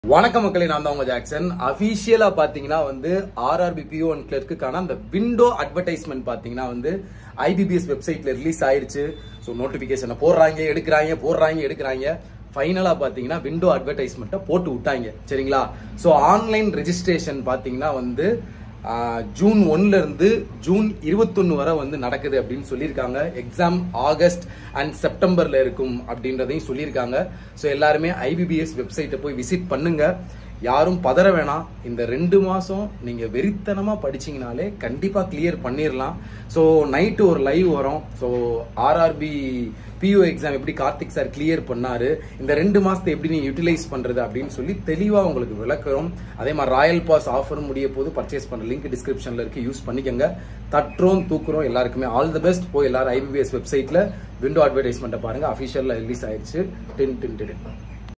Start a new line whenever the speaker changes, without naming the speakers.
வணக்கம் மக்களே நான் தான் உங்க ஜாக்சன் அபிஷியலா பாத்தீங்கன்னா வந்து ஆர்ஆர்பி பிஓ அண்ட் கிளர்க்குக்கான அந்த விண்டோ அட்வர்டைஸ்மெண்ட் பாத்தீங்கன்னா வந்து ஐபிபிஎஸ் வெப்சைட்ல ரிலீஸ் ஆயிருச்சு ஸோ நோட்டிபிகேஷனை போடுறாங்க எடுக்கிறாங்க போடுறாங்க எடுக்கிறாங்க ஃபைனலா பாத்தீங்கன்னா விண்டோ அட்வர்டைஸ்மெண்ட்டை போட்டு விட்டாங்க சரிங்களா ஸோ ஆன்லைன் ரெஜிஸ்ட்ரேஷன் பாத்தீங்கன்னா வந்து ஆஹ், ஜூன் ஒன்ல இருந்து ஜூன் இருபத்தொன்னு வரை வந்து நடக்குது அப்படின்னு சொல்லியிருக்காங்க எக்ஸாம் ஆகஸ்ட் அண்ட் செப்டம்பர்ல இருக்கும் அப்படின்றதையும் சொல்லியிருக்காங்க ஸோ எல்லாருமே ஐபிபிஎஸ் வெப்சைட்டை போய் விசிட் பண்ணுங்க யாரும் பதற வேணாம் இந்த ரெண்டு மாசம் நீங்க வெறித்தனமா படிச்சீங்கனாலே கண்டிப்பா கிளியர் பண்ணிடலாம் ஸோ நைட்டு ஒரு லைவ் வரும் ஸோ ஆர்ஆர்பி பியூ எக்ஸாம் எப்படி கார்த்திக் சார் கிளியர் பண்ணாரு இந்த ரெண்டு மாசத்தை எப்படி நீங்க யூட்டிலைஸ் பண்றது அப்படின்னு சொல்லி தெளிவா உங்களுக்கு விளக்குறோம் அதே மாதிரி ராயல் பாஸ் ஆஃபரும் முடிய போது பர்ச்சேஸ் பண்ண லிங்க் டிஸ்கிரிப்ஷன்ல இருக்கு யூஸ் பண்ணிக்கோங்க தட்டுறோம் தூக்குறோம் எல்லாருக்குமே ஆல் தி பெஸ்ட் போய் எல்லாரும் ஐபிபிஎஸ் வெப்சைட்ல விண்டோ அட்வர்டைஸ்மெண்ட்டை பாருங்க அஃபிஷியல்ல ரிலீஸ் ஆயிடுச்சு டென் டென் டென்